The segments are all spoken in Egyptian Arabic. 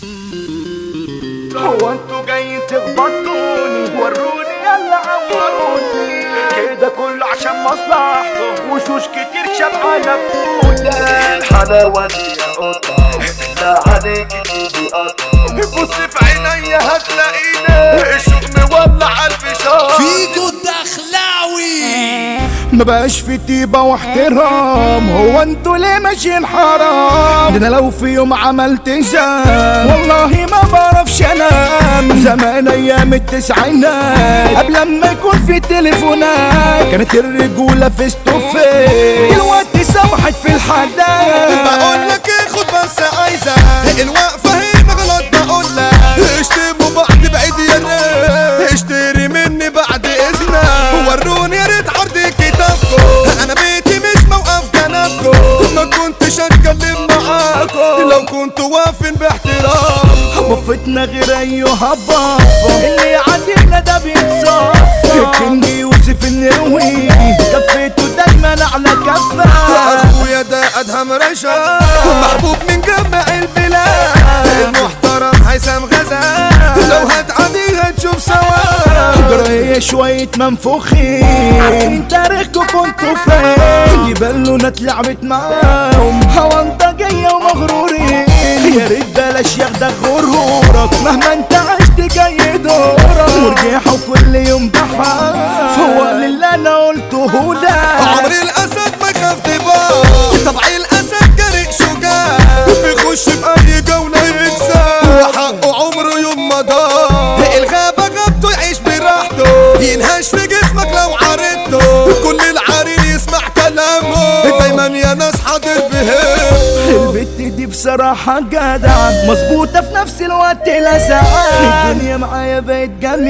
هو انتوا جايين تخبطوني وروني يلا عوروني كده كله عشان مصلحته وشوش كتير شبعانة بودا الحلاوة دي يا قطة لا عليك تيجي قطة بص في عينيا هتلاقينا الشوق مولع الفشار فيجو الدخلاوي ما بقاش في طيبة واحترام هو انتوا ليه ماشيين حرام ده انا لو في يوم عملت زام والله ما بعرفش انام زمان ايام التسعينات قبل ما يكون في تليفونات كانت الرجولة فيس تو فيس دلوقتي سوحت في الحداد بقول لك خد بس عايزة الوقفة هي مغلط بقول لك اشتموا بعض بعيد يا ريت اشتري مني بعد اذنك وروني يا ريت عرض كتابكم انا بيتي مش موقف جنبكم ما كنتش اتكلم معاكم لو كنت واقفين باحترام وفتنا غير ايها بابا اللي عندنا ده بيتصفى الكينج يوسف النرويجي كفيته دايما على كفه اخويا ده ادهم رشا محبوب من جميع البلاد المحترم هيثم غزال لو هتعدي هتشوف سوا جرايه شوية منفوخين عارفين تاريخكم كنتوا فين يبلونا اتلعبت معاهم هوانطجية ومغرورين يا ريت بلاش ياخدك غرورك مهما انت عشت جاي دورك ورجعوا كل يوم بحال فوق اللي انا قلته لك عمر الاسد ما خاف دبار طبع الاسد جريء شجاع بيخش في اي جولة يكسب وحقه عمره يوم ما ضاع الغابة غابته يعيش براحته ينهش في جسمك لو عرضته كل العريل يسمع كلامه دايما يا ناس حاضر بهم البت دي بصراحة جدعة مظبوطة في نفس الوقت لسعة الدنيا معايا بقت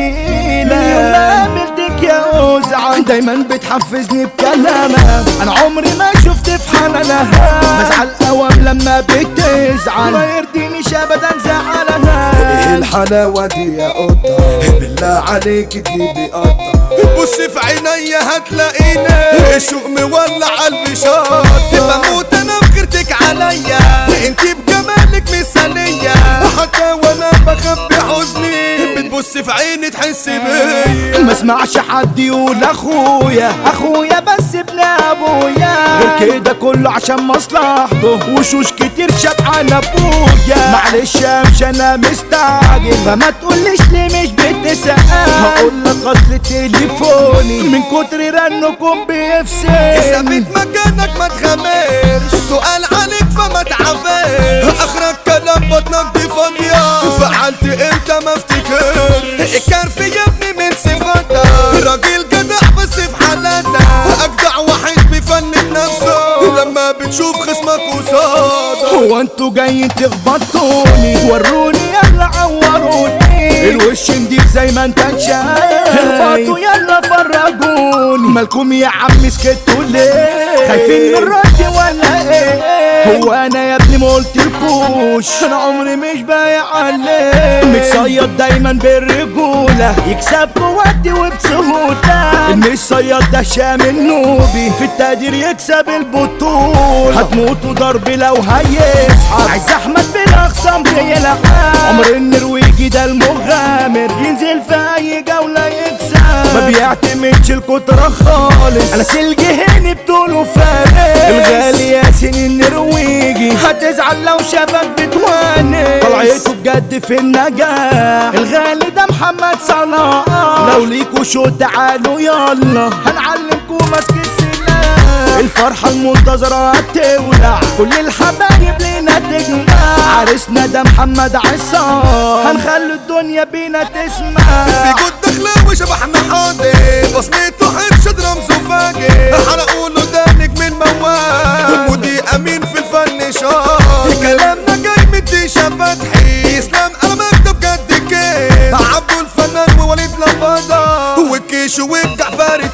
جميلة من يوم ما قابلتك يا أوزعة دايما بتحفزني بكلامها أنا عمري ما شفت في حنانها بزعل أوام لما بتزعل ما يرضينيش أبدا زعلها الحلاوة دي يا قطة بالله عليك تجيبي قطة بص في عينيا هتلاقينا الشوق مولع قلبي شاط بموت انا بغيرتك عليا انت بجمالك مثالية حتى وانا بخبي حزني بتبص في عيني تحس بيا ما اسمعش حد يقول اخويا اخويا بس ابن ابويا غير كده كله عشان مصلحته وشوش كتير شبعان ابويا معلش يا مش انا مستعجل فما تقوليش ليه مش بتسأل هقول لك اصل تليفوني من كتر رنكم بيفصل ثابت مكانك ما تغامرش تقال عليك فما تعافرش اخرك كلام بطنك دي فاضية فعلت امتى ما افتكرش كان في يا ابني من صفاتك راجل جدع بس في حالاتك اجدع واحد بيفند نفسه لما بتشوف خصمك قصادك هو انتوا جايين تخبطوني وروني يلا عوروني الوش نضيف زي ما انت شايف اخبطوا يلا فرجوني مالكم يا عم سكتوا ليه خايفين من ردي ولا ايه هو انا يا ابني ما قلتلكوش انا عمري مش بايع عليه متصيد دايما بالرجوله يكسب بودي وبسهوله المش صياد ده شام النوبي في التقدير يكسب البطوله هتموتوا ضرب لو هيسحب عايز احمد بالاخصام بيلعب عمر النرويجي ده المغامر ينزل في اي جوله يكسب ما بيعتمدش الكترة خالص انا سلجي هاني بطوله فارق الغالي ياسين النرويجي هتزعل لو شافك بتواني طلعته بجد في النجاح الغالي ده محمد صلاح لو ليكوا شو تعالوا يلا هنعلمكوا مسك السلاح الفرحة المنتظرة هتولع كل الحبايب لينا تجمع عرسنا ده محمد عصام هنخلي الدنيا بينا تسمع في جود دخلاوي شبحنا حاضر بصمته حرشد رمزه فاجر حرقوا له ده نجم الموال ودي امين في الفن شاطر كلامنا جاي من ديشا فتحي اسلام قلمك ده بجد كده عبده الفنان ووليد لمبادة والكيش والجعفري